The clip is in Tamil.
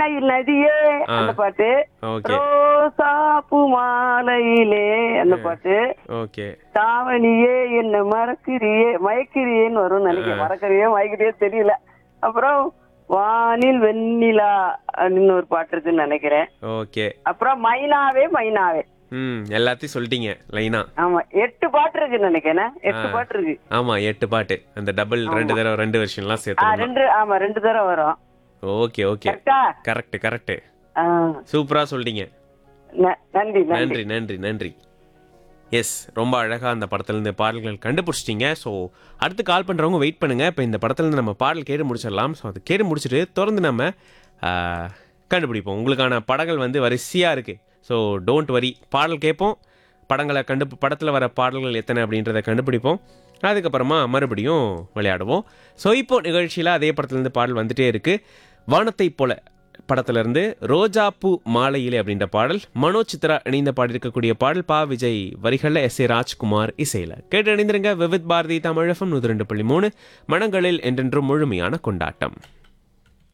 காயில் நதியே ஆ. அந்த பாட்டு ஓகே ரோசா பூ மாலையிலே அந்த பாட்டு ஓகே தாவணியே என்ன மறக்கிறியே மயக்கிறியேன்னு வரும் நினைக்கிறேன் மறக்கிறியே மயக்கிறியே தெரியல அப்புறம் வானில் வெண்ணிலா அப்படின்னு ஒரு பாட்டு இருக்குன்னு நினைக்கிறேன் ஓகே அப்புறம் மைனாவே மைனாவே ம் எல்லாத்தையும் சொல்லிட்டீங்க லைனா ஆமா எட்டு பாட்டு இருக்குன்னு நினைக்கிறேன் எட்டு ஆ. பாட்டு இருக்கு ஆமா எட்டு பாட்டு அந்த டபுள் ரெண்டு தடவை ரெண்டு வெர்ஷன்லாம் ஆ, சேர்த்து ரெண்டு ஆமா ரெண்டு தடவை வரும் ஓகே ஓகே கரெக்டா கரெக்ட் கரெக்ட் ஆ, சூப்பரா சொல்லிட்டீங்க ந- நன்றி நன்றி நன்றி நன்றி நன்றி எஸ் ரொம்ப அழகாக அந்த படத்துலேருந்து பாடல்கள் கண்டுபிடிச்சிட்டிங்க ஸோ அடுத்து கால் பண்ணுறவங்க வெயிட் பண்ணுங்கள் இப்போ இந்த படத்துலேருந்து நம்ம பாடல் கேட்டு முடிச்சிடலாம் ஸோ அது கேட்டு முடிச்சுட்டு தொடர்ந்து நம்ம ஆ, கண்டுபிடிப்போம் உங்களுக்கான படங்கள் வந்து வரிசையாக இருக்குது ஸோ டோன்ட் வரி பாடல் கேட்போம் படங்களை கண்டு படத்தில் வர பாடல்கள் எத்தனை அப்படின்றத கண்டுபிடிப்போம் அதுக்கப்புறமா மறுபடியும் விளையாடுவோம் ஸோ இப்போ நிகழ்ச்சியில் அதே படத்துலேருந்து பாடல் வந்துட்டே இருக்குது வானத்தை போல படத்திலிருந்து ரோஜாப்பூ மாலையிலே அப்படின்ற பாடல் மனோ சித்ரா இணைந்த பாடியிருக்கக்கூடிய பாடல் பா விஜய் வரிகளில் எஸ் ஏ ராஜ்குமார் இசையில் கேட்டு இணைந்திருங்க விவித் பாரதி தமிழகம் நூற்றி ரெண்டு புள்ளி மூணு மனங்களில் என்றென்றும் முழுமையான கொண்டாட்டம்